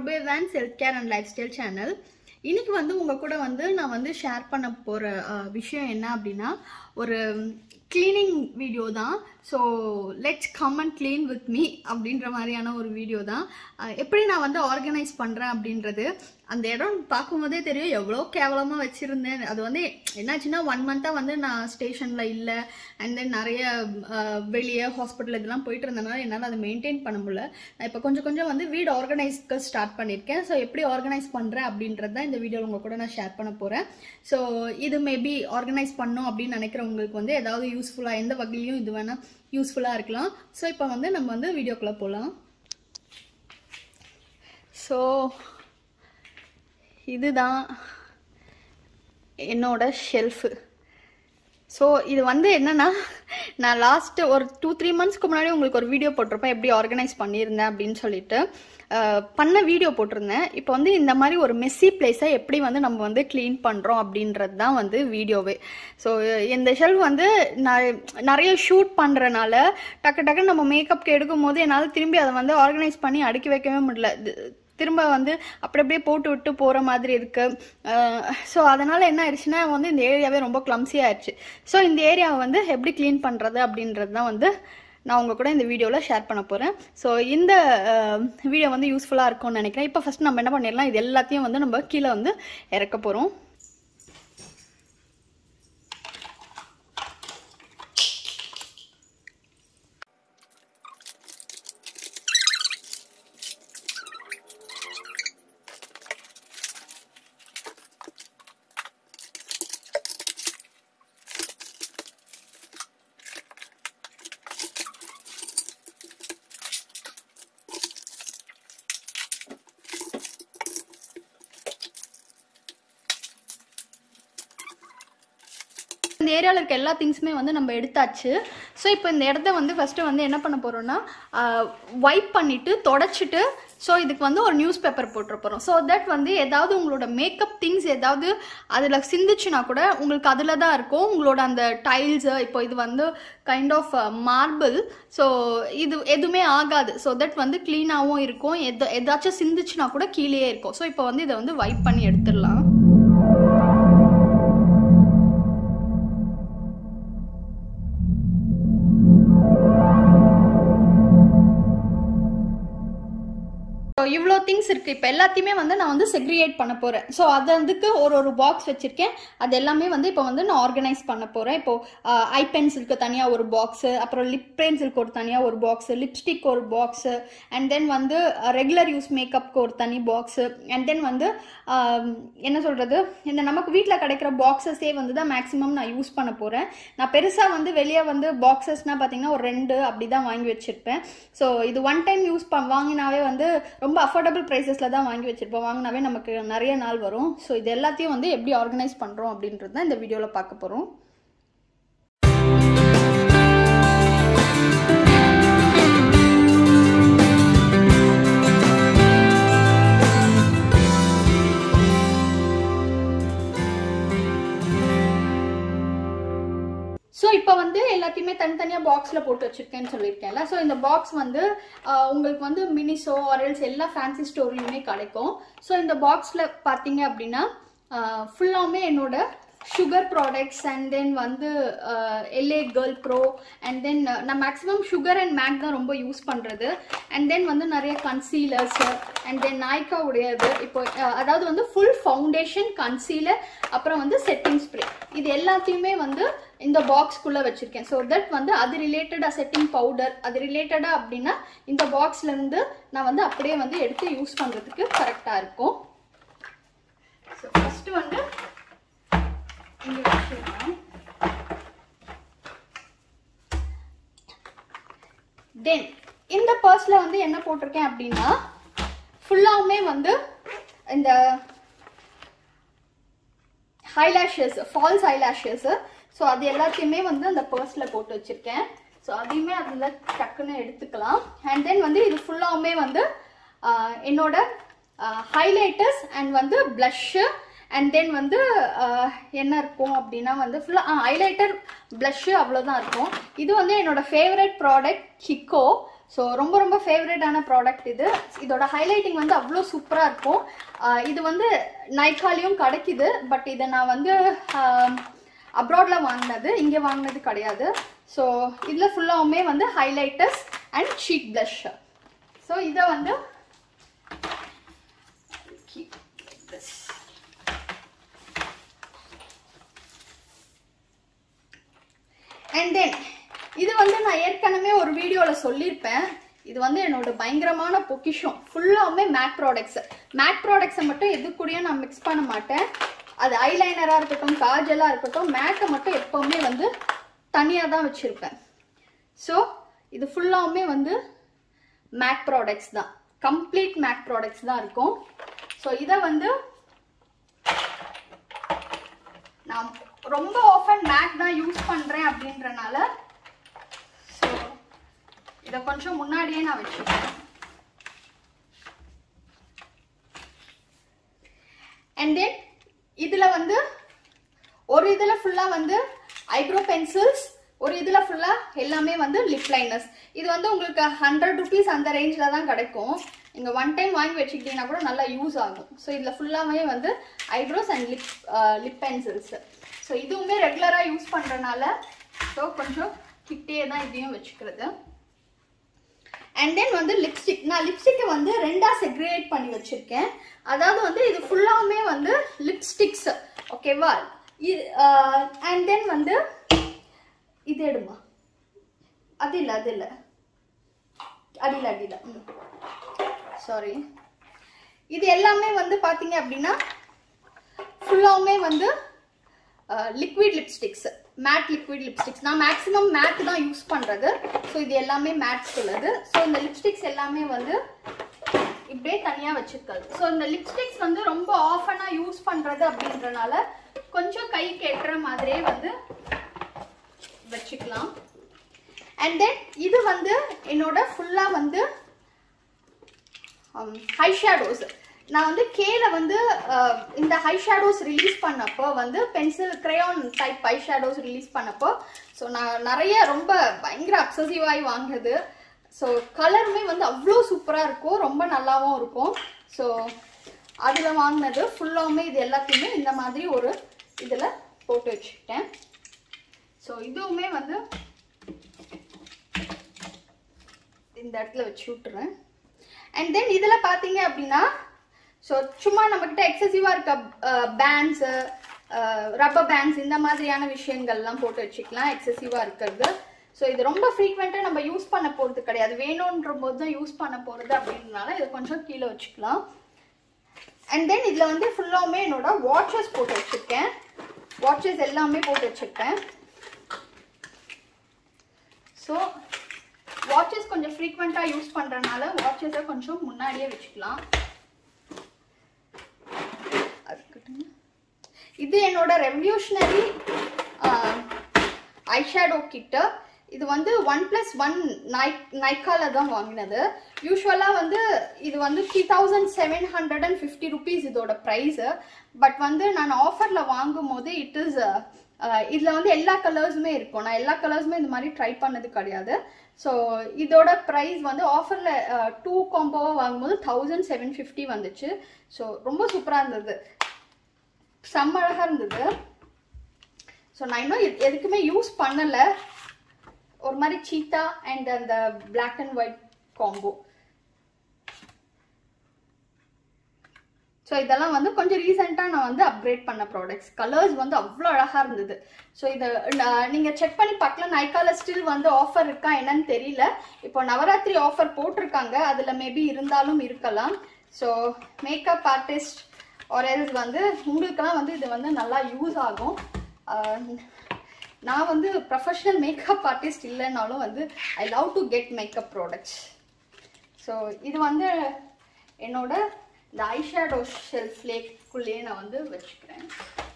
பிரபு வேன் self care and lifestyle channel இன்னைக்கு வந்து உங்க கூட வந்து நான் வந்து ஷேர் பண்ண போற அஹ், விஷயம் என்ன அப்படின்னா ஒரு க்ளீனிங் வீடியோ தான் so let's come and clean with me அப்படின்ற மாதிரியான ஒரு வீடியோ தான் அஹ், எப்படி நான் வந்து ஆர்கனைஸ் பண்ணுறேன் அப்படின்றது அந்த இடம் பார்க்கும்போதே தெரியும் எவ்வளோ கேவலமாக வச்சுருந்தேன் அது வந்து என்னாச்சுன்னா ஒன் மந்த்தாக வந்து நான் ஸ்டேஷனில் இல்லை அண்ட் தென் நிறைய அஹ், வெளியே ஹாஸ்பிட்டல் இதெல்லாம் போயிட்டு இருந்தனால என்னால் அதை மெயின்டைன் பண்ண முடியல நான் இப்போ கொஞ்சம் கொஞ்சம் வந்து வீடு ஆர்கனைஸ்க்கு ஸ்டார்ட் பண்ணியிருக்கேன் ஸோ எப்படி ஆர்கனைஸ் பண்ணுறேன் அப்படின்றது தான் இந்த வீடியோவில் உங்கள் கூட நான் ஷேர் பண்ண போகிறேன் ஸோ இது மேபி ஆர்கனைஸ் பண்ணோம் அப்படின்னு நினைக்கிறவங்களுக்கு வந்து ஏதாவது யூஸ்ஃபுல்லாக எந்த வகையிலையும் இது வேணால் யூஸ்ஃபுல்லாக இருக்கலாம் ஸோ இப்போ வந்து நம்ம வந்து வீடியோக்குள்ளே போகலாம் ஸோ இதுதான் என்னோட ஷெல்ஃபு ஸோ இது வந்து என்னன்னா நான் லாஸ்ட்டு ஒரு டூ த்ரீ மந்த்ஸ்க்கு முன்னாடி உங்களுக்கு ஒரு வீடியோ போட்டிருப்பேன் எப்படி ஆர்கனைஸ் பண்ணியிருந்தேன் அப்படின்னு சொல்லிட்டு அஹ், பண்ண வீடியோ போட்டிருந்தேன் இப்போ வந்து இந்த மாதிரி ஒரு மெஸ்ஸி பிளேஸை எப்படி வந்து நம்ம வந்து க்ளீன் பண்ணுறோம் அப்படின்றது தான் வந்து வீடியோவே ஸோ இந்த ஷெல்ஃப் வந்து நான் நிறைய ஷூட் பண்ணுறனால டக்கு டக்குன்னு நம்ம மேக்கப்க்கு எடுக்கும் போது என்னால் திரும்பி அதை வந்து ஆர்கனைஸ் பண்ணி அடுக்கி வைக்கவே முடியல இது- திரும்ப வந்து அப்படி அப்படியே போட்டு விட்டு போகிற மாதிரி இருக்கு ஸோ அதனால் என்ன ஆயிடுச்சுன்னா வந்து இந்த ஏரியாவே ரொம்ப clumsy ஆயிடுச்சு ஸோ இந்த ஏரியாவை வந்து எப்படி க்ளீன் பண்ணுறது அப்படின்றது தான் வந்து நான் உங்கள் கூட இந்த வீடியோவில் ஷேர் பண்ண போகிறேன் ஸோ இந்த வீடியோ வந்து யூஸ்ஃபுல்லாக இருக்கும்னு நினைக்கிறேன் இப்போ ஃபஸ்ட் நம்ம என்ன பண்ணிடலாம் இது எல்லாத்தையும் வந்து நம்ம கீழே வந்து இறக்க போகிறோம் இந்த ஏரியாவில் இருக்க எல்லா திங்ஸுமே வந்து நம்ம எடுத்தாச்சு ஸோ இப்போ இந்த இடத்த வந்து ஃபஸ்ட்டு வந்து என்ன பண்ண போகிறோம்னா வைப் பண்ணிவிட்டு தொடச்சிட்டு ஸோ இதுக்கு வந்து ஒரு நியூஸ் பேப்பர் போட்டுற போகிறோம் ஸோ தட் வந்து ஏதாவது உங்களோட மேக்கப் திங்ஸ் ஏதாவது அதில் சிந்துச்சுன்னா கூட உங்களுக்கு அதில் தான் இருக்கும் உங்களோட அந்த டைல்ஸு இப்போ இது வந்து கைண்ட் ஆஃப் மார்பிள் ஸோ இது எதுவுமே ஆகாது ஸோ தட் வந்து க்ளீனாகவும் இருக்கும் எது ஏதாச்சும் சிந்துச்சுன்னா கூட கீழேயே இருக்கும் ஸோ இப்போ வந்து இதை வந்து வைப் பண்ணி எடுத்துடலாம் ஸோ இவ்வளோ திங்ஸ் இருக்குது இப்போ எல்லாத்தையுமே வந்து நான் வந்து செக்ரிகேட் பண்ண போகிறேன் ஸோ அது அதுக்கு ஒரு ஒரு பாக்ஸ் வச்சுருக்கேன் அது எல்லாமே வந்து இப்போ வந்து நான் ஆர்கனைஸ் பண்ண போகிறேன் இப்போது ஐ பென்சிலுக்கு தனியாக ஒரு பாக்ஸு அப்புறம் லிப் பென்சிலுக்கு ஒரு தனியாக ஒரு பாக்ஸு லிப்ஸ்டிக் ஒரு பாக்ஸு அண்ட் தென் வந்து ரெகுலர் யூஸ் மேக்கப்க்கு ஒரு தனி பாக்ஸு அண்ட் தென் வந்து ஆம், என்ன சொல்கிறது இந்த நமக்கு வீட்டில் கிடைக்கிற பாக்ஸஸே வந்து தான் மேக்ஸிமம் நான் யூஸ் பண்ண போகிறேன் நான் பெருசாக வந்து வெளியே வந்து பாக்ஸஸ்னால் பார்த்தீங்கன்னா ஒரு ரெண்டு அப்படி தான் வாங்கி வச்சுருப்பேன் ஸோ இது ஒன் டைம் யூஸ் பண் வாங்கினாவே வந்து ரொம்ப அஃபோர்டபுள் ப்ரைஸஸில் தான் வாங்கி வச்சுருப்போம் வாங்கினாவே நமக்கு நிறைய நாள் வரும் ஸோ இது எல்லாத்தையும் வந்து எப்படி ஆர்கனைஸ் பண்ணுறோம் அப்படின்றது தான் இந்த வீடியோவில் பார்க்க போகிறோம் ஸோ இப்போ வந்து எல்லாத்தையுமே தனித்தனியாக பாக்ஸில் போட்டு வச்சுருக்கேன்னு சொல்லியிருக்கேன்ல ஸோ இந்த பாக்ஸ் வந்து ஆஹ், உங்களுக்கு வந்து மினிசோ ஆரல்ஸ் எல்லா ஃபேன்சி ஸ்டோர்லையுமே கிடைக்கும் ஸோ இந்த பாக்ஸில் பார்த்தீங்க அப்படின்னா ஃபுல்லாமே என்னோட சுகர் ப்ராடக்ட்ஸ் அண்ட் தென் வந்து LA girl pro and then நான் மேக்ஸிமம் சுகர் அண்ட் மேக் தான் ரொம்ப யூஸ் பண்ணுறது அண்ட் தென் வந்து நிறைய கன்சீலர்ஸ் அண்ட் தென் நாய்க்கா உடையது இப்போ அஹ், அதாவது வந்து ஃபுல் ஃபவுண்டேஷன் கன்சீலர் அப்புறம் வந்து செட்டிங் ஸ்ப்ரே இது எல்லாத்தையுமே வந்து இந்த பாக்ஸ்க்குள்ளே வச்சுருக்கேன் ஸோ தட் வந்து அது ரிலேட்டடாக செட்டிங் பவுடர் அது ரிலேட்டடாக அப்படின்னா இந்த பாக்ஸ்லேருந்து நான் வந்து அப்படியே வந்து எடுத்து யூஸ் பண்ணுறதுக்கு கரெக்டாக இருக்கும் ஸோ ஃபஸ்ட்டு வந்து இங்கே வச்சுருக்கேன் தென் இந்த பர்ஸில் வந்து என்ன போட்டிருக்கேன் அப்படின்னா ஃபுல்லாவுமே வந்து இந்த ஹைலாஷஸ் ஃபால்ஸ் ஹைலாஷஸ் ஸோ அது எல்லாத்தையுமே வந்து அந்த பர்ஸில் போட்டு வச்சுருக்கேன் ஸோ அதையுமே அதில் டக்குன்னு எடுத்துக்கலாம் அண்ட் தென் வந்து இது ஃபுல்லாவுமே வந்து ஆஹ், என்னோட ஹைலைட்டர்ஸ் அண்ட் வந்து ப்ளஷ்ஷு அண்ட் தென் வந்து ஆஹ், என்ன இருக்கும் அப்படின்னா வந்து ஃபுல்லாக ஹைலைட்டர் ப்ளஷ்ஷு அவ்வளோதான் இருக்கும் இது வந்து என்னோட ஃபேவரட் ப்ராடக்ட் ஹிக்கோ ஸோ ரொம்ப ரொம்ப ஃபேவரட்டான ப்ராடக்ட் இது இதோட ஹைலைட்டிங் வந்து அவ்வளோ சூப்பராக இருக்கும் ஆஹ் இது வந்து நைக்காலையும் கிடைக்குது பட் இதை நான் வந்து அப்ராடில் வாங்கினது இங்கே வாங்கினது கிடையாது ஸோ இதில் ஃபுல்லாகவுமே வந்து highlighters and sheet blush so இதை வந்து keep this. அண்ட் தென் இது வந்து நான் ஏற்கனவே ஒரு வீடியோவில் சொல்லியிருப்பேன் இது வந்து என்னோட பயங்கரமான பொக்கிஷம் ஃபுல்லாகவுமே மேக் ப்ராடக்ட்ஸ் மேக் ப்ராடக்ட்ஸை மட்டும் எது கூடயும் நான் மிக்ஸ் பண்ண மாட்டேன் அது ஐலைனராக இருக்கட்டும் காஜலாக இருக்கட்டும் மேக்கை மட்டும் எப்போவுமே வந்து தனியாக தான் வச்சுருப்பேன் ஸோ இது ஃபுல்லாகவுமே வந்து மேக் ப்ராடக்ட்ஸ் தான் கம்ப்ளீட் மேக் ப்ராடக்ட்ஸ் தான் இருக்கும் ஸோ இதை வந்து நான் ரொம்ப ஆஃபன் மேக் தான் யூஸ் பண்ணுறேன் அப்படின்றனால ஸோ இதை கொஞ்சம் முன்னாடியே நான் வச்சுக்கிறேன் அண்ட் தென் இதில் வந்து ஒரு இதில் ஃபுல்லாக வந்து ஐப்ரோ பென்சில்ஸ் ஒரு இதில் ஃபுல்லாக எல்லாமே வந்து லிப் லைனர்ஸ் இது வந்து உங்களுக்கு ஹண்ட்ரட் ருபீஸ் அந்த ரேஞ்சில் தான் கிடைக்கும் நீங்கள் ஒன் டைம் வாங்கி வச்சுக்கிட்டீங்கன்னா கூட நல்லா யூஸ் ஆகும் ஸோ இதில் ஃபுல்லாகவே வந்து eyebrows and lip lip pencils so இதுவுமே ரெகுலராக யூஸ் பண்ணுறனால ஸோ கொஞ்சம் கிட்டே தான் இதையும் வச்சுக்கிறது அண்ட் தென் வந்து லிப்ஸ்டிக் நான் லிப்ஸ்டிக்கை வந்து ரெண்டா செக்ரிகேட் பண்ணி வச்சிருக்கேன் அதாவது வந்து இது ஃபுல்லாவுமே வந்து லிப்ஸ்டிக்ஸ் ஓகேவா அண்ட் தென் வந்து இது எடுமா அது இல்லை அது இல்லை அடியில் அடியில் ம் சாரி இது எல்லாமே வந்து பார்த்தீங்க அப்படின்னா ஃபுல்லாவுமே வந்து liquid lipsticks matte liquid lipsticks நான் மேக்ஸிமம் மேட் தான் யூஸ் பண்ணுறது ஸோ இது எல்லாமே மேட் உள்ளது ஸோ இந்த லிப்ஸ்டிக்ஸ் எல்லாமே வந்து இப்படியே தனியாக வச்சிருக்காது ஸோ இந்த லிப்ஸ்டிக்ஸ் வந்து ரொம்ப ஆஃபனாக யூஸ் பண்ணுறது அப்படின்றனால கொஞ்சம் கை கெட்டுற மாதிரியே வந்து வச்சுக்கலாம் அண்ட் தென் இது வந்து என்னோட ஃபுல்லாக வந்து ஹை ஷேடோஸ் நான் வந்து கேல வந்து அஹ், இந்த ஹை ஷேடோஸ் ரிலீஸ் பண்ணப்போ வந்து pencil crayon type eye shadows release பண்ணப்போ ஸோ நான் நிறைய ரொம்ப பயங்கர அப்சசிவாகி வாங்குறது ஸோ கலருமே வந்து அவ்வளோ சூப்பராக இருக்கும் ரொம்ப நல்லாவும் இருக்கும் ஸோ அதில் வாங்கினது ஃபுல்லாவுமே இது எல்லாத்தையுமே இந்த மாதிரி ஒரு இதில் போட்டு வச்சுக்கிட்டேன் ஸோ இதுவுமே வந்து இந்த இடத்துல வச்சு விட்டுறேன் அண்ட் தென் இதில் பார்த்தீங்க அப்படின்னா ஸோ சும்மா நம்மக்கிட்ட எக்ஸசிவாக இருக்க பேண்ட்ஸு ரப்பர் பேண்ட்ஸ் இந்த மாதிரியான விஷயங்கள்லாம் போட்டு வச்சுக்கலாம் எக்ஸசிவாக இருக்கிறது ஸோ இது ரொம்ப ஃப்ரீக்வெண்ட்டாக நம்ம யூஸ் பண்ண போகிறது கிடையாது வேணுன்ற போது தான் யூஸ் பண்ண போகிறது அப்படின்றனால இதை கொஞ்சம் கீழே வச்சுக்கலாம் அண்ட் தென் இதில் வந்து ஃபுல்லாவுமே என்னோட வாட்சஸ் போட்டு வச்சுருக்கேன் வாட்சஸ் எல்லாமே போட்டு வச்சுருக்கேன் ஸோ வாட்சஸ் கொஞ்சம் ஃப்ரீக்வெண்ட்டாக யூஸ் பண்ணுறனால வாட்சஸை கொஞ்சம் முன்னாடியே வச்சுக்கலாம் அதுக்கட்டுங்க. இது என்னோட ரெவல்யூஷனரி ஐஷேடோ கிட்ட இது வந்து ஒன் ப்ளஸ் ஒன் நைக் நைக்கால தான் வாங்கினது யூஸ்வலாக வந்து இது வந்து three thousand seven hundred and fifty rupees இதோட ப்ரைஸு பட் வந்து நான் ஆஃபரில் வாங்கும் போது இட் இஸ் இதில் வந்து எல்லா கலர்ஸுமே இருக்கும் நான் எல்லா கலர்ஸுமே இந்த மாதிரி ட்ரை பண்ணது கிடையாது ஸோ இதோட ப்ரைஸ் வந்து ஆஃபரில் டூ காம்போவாக வாங்கும்போது தௌசண்ட் செவன் ஃபிஃப்டி வந்துச்சு ஸோ ரொம்ப சூப்பராக இருந்தது செம்ம அழகாக இருந்தது ஸோ நான் இன்னும் எது- எதுக்குமே யூஸ் பண்ணலை ஒரு மாதிரி சீத்தா அண்ட் அந்த Black and white combo so இதெல்லாம் வந்து கொஞ்சம் ரீசெண்டாக நான் வந்து அப்கிரேட் பண்ண ப்ராடக்ட்ஸ் கலர்ஸ் வந்து அவ்வளோ அழகாக இருந்தது ஸோ இதை நீங்கள் செக் பண்ணி பார்க்கலாம் நைக்கால ஸ்டில் வந்து ஆஃபர் இருக்கா என்னன்னு தெரியல இப்போ நவராத்திரி ஆஃபர் போட்டிருக்காங்க அதில் மேபி இருந்தாலும் இருக்கலாம் ஸோ மேக்கப் ஆர்டிஸ்ட் ஆர்எல்ஸ் வந்து உங்களுக்கெல்லாம் வந்து இது வந்து நல்லா யூஸ் ஆகும் ஆஹ் நான் வந்து ப்ரொஃபஷனல் மேக்கப் ஆர்டிஸ்ட் இல்லைனாலும் வந்து I love to get makeup products so இது வந்து என்னோட இந்த ஐஷேடோ ஷெல்ஃப்லேக்குள்ளேயே நான் வந்து வச்சுக்கிறேன்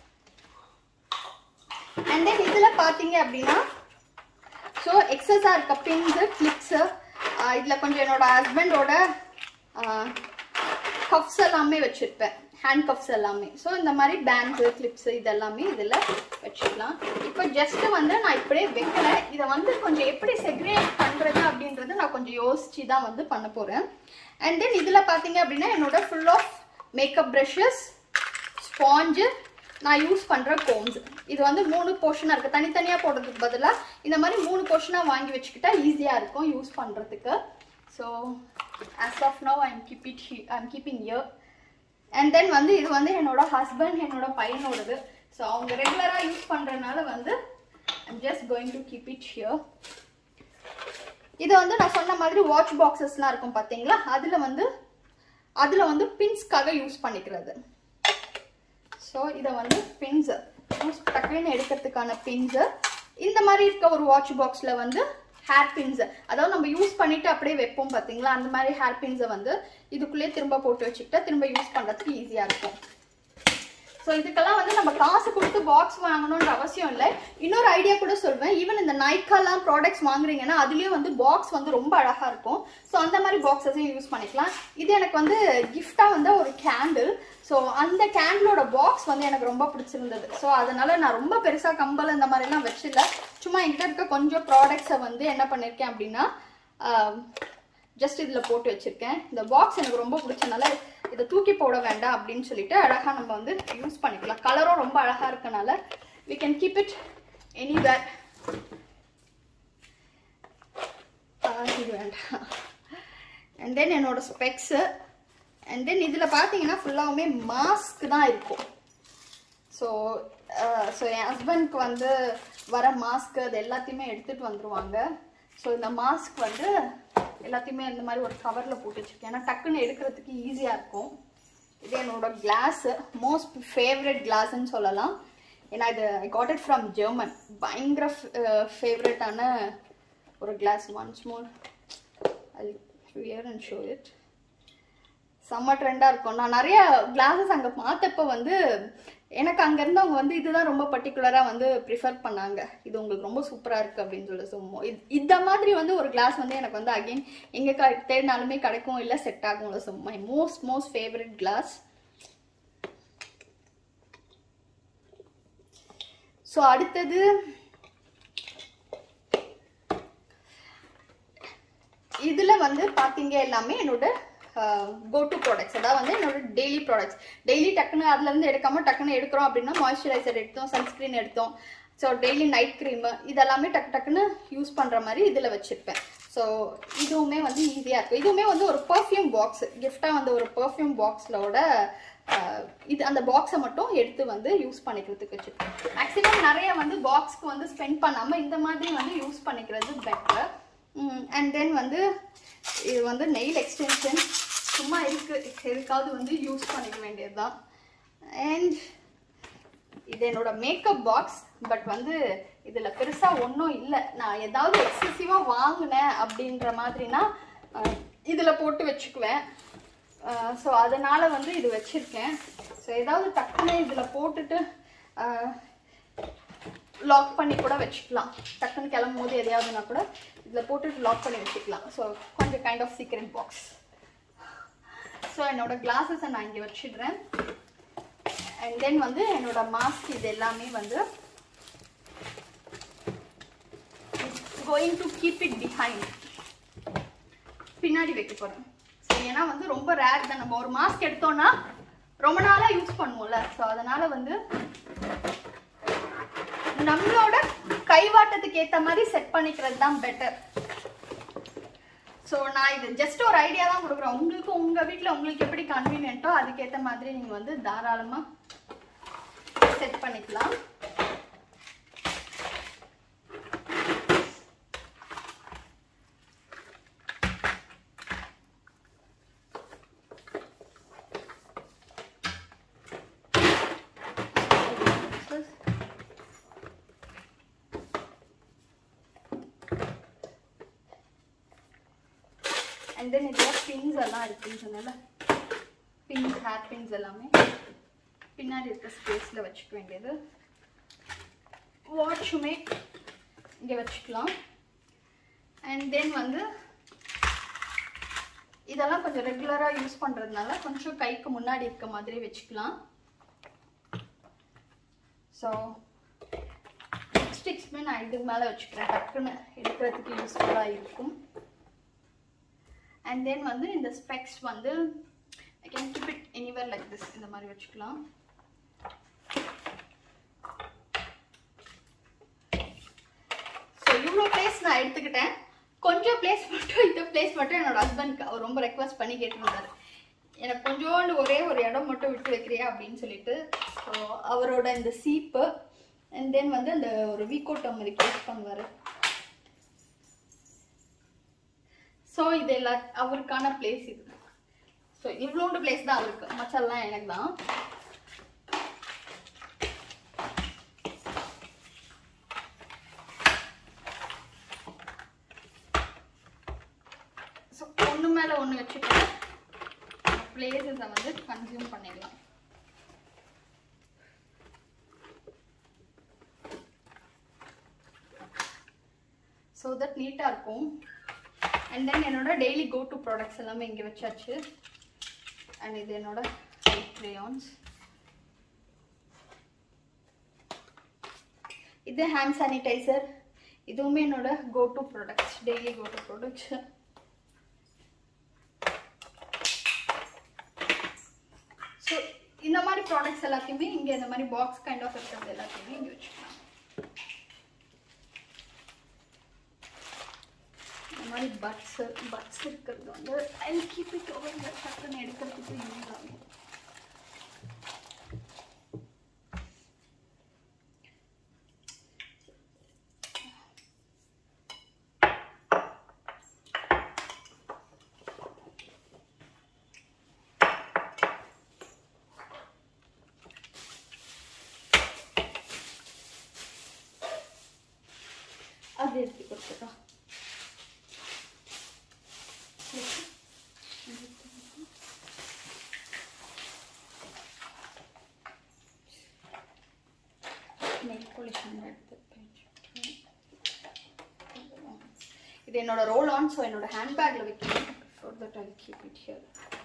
அண்ட் தென் இதில் பார்த்தீங்க அப்படின்னா ஸோ எக்ஸஸாக இருக்க பின்ஸு கிளிப்ஸு இதில் கொஞ்சம் என்னோட ஹஸ்பண்டோட கப்ஸ் எல்லாமே வச்சுருப்பேன் ஹேண்ட் கப்ஸ் எல்லாமே ஸோ இந்த மாதிரி பேண்ட்ஸு கிளிப்ஸு இதெல்லாமே இதில் வச்சுக்கலாம் இப்போ ஜஸ்ட் வந்து நான் இப்படியே வைக்கல இதை வந்து கொஞ்சம் எப்படி செக்ரேட் பண்ணுறது அப்படின்றத நான் கொஞ்சம் யோசிச்சு தான் வந்து பண்ண போகிறேன் அண்ட் தென் இதில் பார்த்தீங்க அப்படின்னா என்னோட full of makeup brushes sponge நான் யூஸ் பண்ணுற கோம்ஸ் இது வந்து மூணு போர்ஷனாக இருக்குது தனித்தனியாக போடுறதுக்கு பதிலாக இந்த மாதிரி மூணு போர்ஷனாக வாங்கி வச்சுக்கிட்டா ஈஸியாக இருக்கும் யூஸ் பண்ணுறதுக்கு so as of now I'm keep it I'm keeping here and then வந்து இது வந்து என்னோட ஹஸ்பண்ட் என்னோட பையனோடது ஸோ அவங்க ரெகுலராக யூஸ் பண்ணுறதுனால வந்து I'm just going to keep it here இது வந்து நான் சொன்ன மாதிரி வாட்ச் பாக்ஸஸ்லாம் இருக்கும் பார்த்தீங்களா அதில் வந்து அதில் வந்து பின்ஸ்க்காக யூஸ் பண்ணிக்கிறது ஸோ இதை வந்து பின்ஸு யூஸ் டக்குன்னு எடுக்கிறதுக்கான பின்ஸு இந்த மாதிரி இருக்க ஒரு வாட்ச் பாக்ஸில் வந்து ஹேர் பின்ஸு அதாவது நம்ம யூஸ் பண்ணிட்டு அப்படியே வைப்போம் பார்த்தீங்களா அந்த மாதிரி ஹேர் பின்ஸை வந்து இதுக்குள்ளேயே திரும்ப போட்டு வச்சுக்கிட்டா திரும்ப யூஸ் பண்ணுறதுக்கு ஈஸியாக இருக்கும் ஸோ இதுக்கெல்லாம் வந்து நம்ம காசு கொடுத்து பாக்ஸ் வாங்கணுன்ற அவசியம் இல்லை இன்னொரு ஐடியா கூட சொல்வேன் ஈவன் இந்த நைக்காலாம் ப்ராடக்ட்ஸ் வாங்குறீங்கன்னா அதுலேயும் வந்து பாக்ஸ் வந்து ரொம்ப அழகாக இருக்கும் ஸோ அந்த மாதிரி பாக்ஸஸையும் யூஸ் பண்ணிக்கலாம் இது எனக்கு வந்து கிஃப்டாக வந்து ஒரு கேண்டில் ஸோ அந்த கேண்டிலோட பாக்ஸ் வந்து எனக்கு ரொம்ப பிடிச்சிருந்தது ஸோ அதனால நான் ரொம்ப பெருசாக கம்பல் இந்த மாதிரிலாம் வச்சில்ல சும்மா என்கிட்ட இருக்க கொஞ்சம் ப்ராடக்ட்ஸை வந்து என்ன பண்ணியிருக்கேன் அப்படின்னா ஜஸ்ட் இதில் போட்டு வச்சுருக்கேன் இந்த பாக்ஸ் எனக்கு ரொம்ப பிடிச்சனால இதை தூக்கி போட வேண்டாம் அப்படின்னு சொல்லிட்டு அழகாக நம்ம வந்து யூஸ் பண்ணிக்கலாம் கலரும் ரொம்ப அழகாக இருக்கனால we can keep it anywhere இது வேண்டாம் அண்ட் தென் என்னோட ஸ்பெக்ஸு அண்ட் தென் இதில் பார்த்தீங்கன்னா ஃபுல்லாகவுமே மாஸ்க் தான் இருக்கும் ஸோ ஸோ என் ஹஸ்பண்ட்க்கு வந்து வர மாஸ்க் அது எல்லாத்தையுமே எடுத்துகிட்டு வந்துருவாங்க ஸோ இந்த மாஸ்க் வந்து எல்லாத்தையுமே இந்த மாதிரி ஒரு கவரில் போட்டு வச்சுருக்கேன் ஏன்னா டக்குன்னு எடுக்கிறதுக்கு ஈஸியாக இருக்கும் இது என்னோட கிளாஸு மோஸ்ட் ஃபேவரட் கிளாஸ்ன்னு சொல்லலாம் ஏன்னா இது I got it from German பயங்கர ஃபேவரட்டான ஒரு glass once more I wear and show it செம்ம ட்ரெண்டாக இருக்கும் நான் நிறைய கிளாஸஸ் அங்கே பார்த்தப்ப வந்து எனக்கு அங்கே இருந்தவங்க வந்து இதுதான் ரொம்ப பர்டிகுலராக வந்து ப்ரிஃபர் பண்ணாங்க இது உங்களுக்கு ரொம்ப சூப்பராக இருக்குது அப்படின்னு சொல்லி சும்மா இந்த மாதிரி வந்து ஒரு கிளாஸ் வந்து எனக்கு வந்து அகெயின் எங்கே க தேடினாலுமே கிடைக்கும் இல்லை செட் ஆகும்ல so my most most favourite glass so அடுத்தது இதுல வந்து பாத்தீங்க எல்லாமே என்னோட கோ டு ப்ராடக்ட்ஸ் அதாவது வந்து என்னோட டெய்லி ப்ராடக்ட்ஸ் டெய்லி டக்குன்னு அதுல இருந்து எடுக்காம டக்குன்னு எடுக்கிறோம் அப்படின்னா மாய்ஸ்சரைசர் எடுத்தோம் சன்ஸ்கிரீன் எடுத்தோம் ஸோ டெய்லி நைட் க்ரீம் இதெல்லாமே டக்கு டக்குன்னு யூஸ் பண்ற மாதிரி இதுல வச்சிருப்பேன் ஸோ இதுவுமே வந்து ஈஸியாக இருக்கும் இதுவுமே வந்து ஒரு பர்ஃப்யூம் பாக்ஸ் கிஃப்டாக வந்து ஒரு பர்ஃப்யூம் பாக்ஸ்லோட இது அந்த பாக்ஸை மட்டும் எடுத்து வந்து யூஸ் பண்ணிக்கிறதுக்கு வச்சுருக்கேன் மேக்ஸிமம் நிறைய வந்து பாக்ஸ்க்கு வந்து ஸ்பெண்ட் பண்ணாமல் இந்த மாதிரி வந்து யூஸ் பண்ணிக்கிறது பெட்டர் அண்ட் தென் வந்து இது வந்து நெயில் எக்ஸ்டென்ஷன் சும்மா இருக்கு எதுக்காவது வந்து யூஸ் பண்ணிக்க வேண்டியதுதான் அண்ட் இது என்னோட மேக்கப் பாக்ஸ் பட் வந்து இதில் பெருசாக ஒன்றும் இல்லை நான் ஏதாவது எக்ஸசிவாக வாங்கினேன் அப்படின்ற மாதிரினா இதில் போட்டு வச்சுக்குவேன் ஸோ அதனால் வந்து இது வச்சுருக்கேன் ஸோ ஏதாவது டக்குன்னு இதில் போட்டுட்டு லாக் பண்ணி கூட வச்சுக்கலாம் டக்குன்னு கிளம்பும் போது எதையாவதுனா கூட இதில் போட்டுட்டு லாக் பண்ணி வச்சுக்கலாம் ஸோ கொஞ்சம் kind of secret box so என்னோட கிளாஸஸை நான் இங்கே வச்சிடுறேன் அண்ட் தென் வந்து என்னோட மாஸ்க் இது எல்லாமே வந்து going to keep it behind பின்னாடி வைக்க போகிறேன் ஸோ ஏன்னா வந்து ரொம்ப ரேர் தான் நம்ம ஒரு மாஸ்க் எடுத்தோம்னா ரொம்ப நாளாக யூஸ் பண்ணுவோம்ல ஸோ அதனால வந்து நம்மளோட கைவாட்டத்துக்கு ஏற்ற மாதிரி செட் பண்ணிக்கிறது தான் பெட்டர் ஸோ நான் இது ஜஸ்ட் ஒரு ஐடியா தான் கொடுக்குறேன் உங்களுக்கு உங்கள் வீட்டில் உங்களுக்கு எப்படி கன்வீனியன்ட்டோ அதுக்கேற்ற மாதிரி நீங்கள் வந்து தாராளமாக செட் பண்ணிக்கலாம் அண்ட் தென் இதில் பின்ஸ் எல்லாம் இருக்குன்னு சொன்னல பின்ஸ் ஹேர் பின்ஸ் எல்லாமே பின்னாடி இருக்க ஸ்பேஸில் வச்சுக்க வேண்டியது வாட்சுமே இங்கே வச்சுக்கலாம் அண்ட் தென் வந்து இதெல்லாம் கொஞ்சம் ரெகுலராக யூஸ் பண்ணுறதுனால கொஞ்சம் கைக்கு முன்னாடி இருக்க மாதிரி வச்சுக்கலாம் ஸோ லிப்ஸ்டிக்ஸுமே நான் இதுக்கு மேலே வச்சுக்கிறேன் டக்குன்னு எடுக்கிறதுக்கு யூஸ்ஃபுல்லாக இருக்கும் அண்ட் தென் வந்து இந்த ஸ்பெக்ஸ் வந்து I can keep it anywhere like this இந்த மாதிரி வச்சுக்கலாம் ஸோ இவ்வளோ பிளேஸ் நான் எடுத்துக்கிட்டேன் கொஞ்சம் பிளேஸ் மட்டும் இந்த பிளேஸ் மட்டும் என்னோட ஹஸ்பண்ட்க்கு அவர் ரொம்ப ரெக்வஸ்ட் பண்ணி கேட்டிருந்தாரு எனக்கு கொஞ்சோண்டு ஒரே ஒரு இடம் மட்டும் விட்டு வைக்கிறியா அப்படின்னு சொல்லிட்டு ஸோ அவரோட இந்த சீப்பு அண்ட் தென் வந்து அந்த ஒரு வீக்கோட்டம் மாதிரி யூஸ் பண்ணுவார் ஸோ இது எல்லா அவருக்கான பிளேஸ் இது ஸோ இவ்வளோண்டு பிளேஸ் தான் அவருக்கு மச்செல்லாம் எனக்கு தான் ஸோ ஒன்று மேலே ஒன்று வச்சுட்டு பிளேசஸை வந்து கன்சியூம் பண்ணிடலாம் ஸோ தட் நீட்டாக இருக்கும் அண்ட் தென் என்னோட டெய்லி கோ டு ப்ராடக்ட்ஸ் எல்லாமே இங்கே வச்சாச்சு அண்ட் இது என்னோட க்ரேயான்ஸ் இது ஹேண்ட் சானிடைசர் இதுவுமே என்னோட go to products daily go to products so இந்த மாதிரி ப்ராடக்ட்ஸ் எல்லாத்தையுமே இங்கே இந்த மாதிரி பாக்ஸ் கைண்ட் ஆஃப் இருக்கிறது எல்லாத்தையுமே இங்கே வச்சுக்கலாம் இந்த மாதிரி பட்ஸ் பட்ஸ் இருக்கிறது வந்து ஐ கீப் இட் ஓவர் டக்குன்னு எடுக்கிறதுக்கு யூஸ் ஆகும் அது எடுத்து கொடுத்துட்டோம் நெல் பாலிஷ் எடுத்து இது என்னோட ரோல் ஆன் ஸோ என்னோட ஹேண்ட்பேக்கில் வைக்கணும் for that I keep it here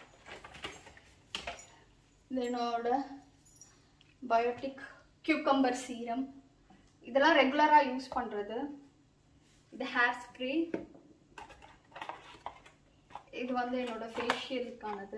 இது என்னோட பயோட்டிக் கியூக்கம்பர் சீரம் இதெல்லாம் ரெகுலராக யூஸ் பண்ணுறது இது ஹேர் ஸ்ப்ரே இது வந்து என்னோட ஃபேஷியலுக்கானது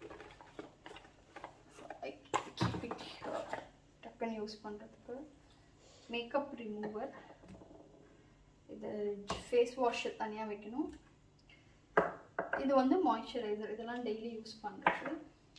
டக்குன்னு யூஸ் பண்ணுறதுக்கு மேக்கப் ரிமூவர் இது ஃபேஸ் வாஷ் தனியாக வைக்கணும் இது வந்து மாய்ஸ்சரைசர் இதெல்லாம் டெய்லி யூஸ் பண்ணுறது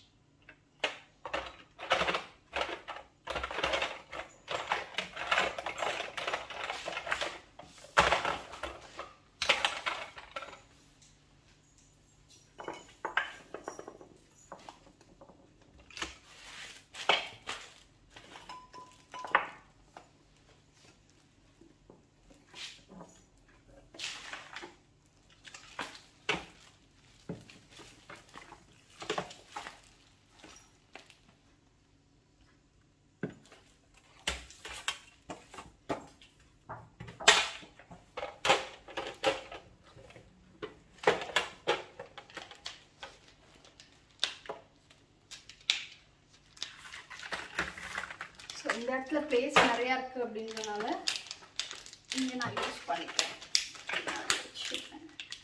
ஸோ இந்த இடத்துல பிளேஸ் நிறையா இருக்குது அப்படின்றனால இங்கே நான் யூஸ் பண்ணிக்கிறேன் நான் வச்சுக்கிறேன்.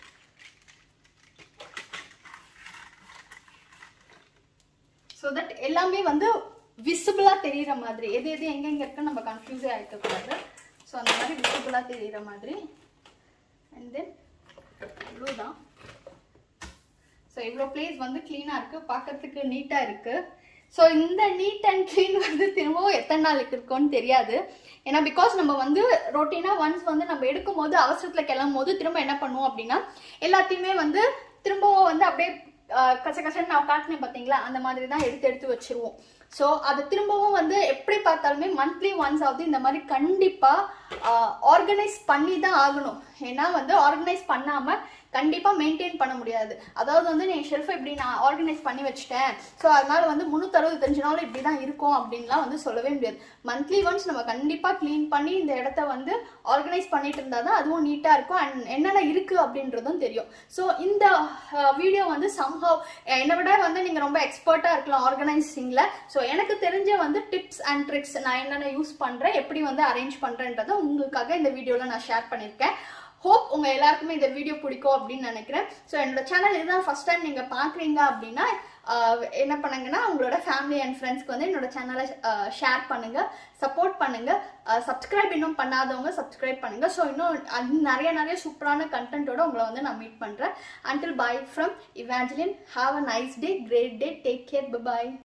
ஸோ தட் எல்லாமே வந்து விசிபிளாக தெரியிற மாதிரி எது எது எங்கெங்கே இருக்குன்னு நம்ம கன்ஃபியூஸே ஆகிக்கக்கூடாது ஸோ அந்த மாதிரி விசிபிளாக தெரியிற மாதிரி அண்ட் தென் இவ்வளோதான் ஸோ இவ்வளோ பிளேஸ் வந்து க்ளீனாக இருக்குது பார்க்கறதுக்கு நீட்டாக இருக்குது ஸோ இந்த நீட் அண்ட் க்ளீன் வந்து திரும்பவும் எத்தனை நாளுக்கு இருக்கும்னு தெரியாது ஏன்னா பிகாஸ் நம்ம வந்து ரொட்டீனாக ஒன்ஸ் வந்து நம்ம எடுக்கும் போது அவசரத்தில் கிளம்பும் போது திரும்ப என்ன பண்ணுவோம் அப்படின்னா எல்லாத்தையுமே வந்து திரும்பவும் வந்து அப்படியே ஆஹ், கச கசன்னு நான் காட்டினேன் பார்த்தீங்களா அந்த மாதிரி தான் எடுத்து எடுத்து வச்சிருவோம் ஸோ அது திரும்பவும் வந்து எப்படி பார்த்தாலுமே மந்த்லி ஒன்ஸ் ஆகுது இந்த மாதிரி கண்டிப்பாக ஆர்கனைஸ் பண்ணி தான் ஆகணும் ஏன்னா வந்து ஆர்கனைஸ் பண்ணாமல் கண்டிப்பாக மெயின்டைன் பண்ண முடியாது அதாவது வந்து நீ ஷெல்ஃபை இப்படி நான் ஆர்கனைஸ் பண்ணி வச்சுட்டேன் ஸோ அதனால வந்து முந்நூற்றறுபத்தஞ்சு நாள் இப்படி தான் இருக்கும் அப்படின்லாம் வந்து சொல்லவே முடியாது மந்த்லி ஒன்ஸ் நம்ம கண்டிப்பாக க்ளீன் பண்ணி இந்த இடத்த வந்து ஆர்கனைஸ் பண்ணிட்டு இருந்தால் தான் அதுவும் நீட்டாக இருக்கும் அண்ட் என்னென்ன இருக்குது அப்படின்றதும் தெரியும் ஸோ இந்த வீடியோ வந்து சம்ஹவ் என்னை விட வந்து நீங்கள் ரொம்ப எக்ஸ்பர்ட்டாக இருக்கலாம் ஆர்கனைசிங்கில் ஸோ எனக்கு தெரிஞ்ச வந்து டிப்ஸ் அண்ட் ட்ரிக்ஸ் நான் என்னென்ன யூஸ் பண்ணுறேன் எப்படி வந்து அரேஞ்ச் பண்ணுறேன்றதை உங்களுக்காக இந்த வீடியோவில் நான் ஷேர் பண்ணியிருக்கேன் ஹோப் உங்கள் எல்லாருக்குமே இந்த வீடியோ பிடிக்கும் அப்படின்னு நினைக்கிறேன் ஸோ என்னோட சேனல் இதுதான் ஃபர்ஸ்ட் டைம் நீங்கள் பார்க்குறீங்க அப்படின்னா ஆஹ் என்ன பண்ணுங்கன்னா உங்களோட ஃபேமிலி அண்ட் ஃப்ரெண்ட்ஸ்க்கு வந்து என்னோட சேனலை ஷேர் பண்ணுங்க சப்போர்ட் பண்ணுங்க சப்ஸ்கிரைப் இன்னும் பண்ணாதவங்க சப்ஸ்கிரைப் பண்ணுங்க ஸோ இன்னும் அது நிறைய நிறைய சூப்பரான கண்டென்ட்டோட உங்களை வந்து நான் மீட் பண்ணுறேன் until bye from Evangeline have a nice day great day take care bye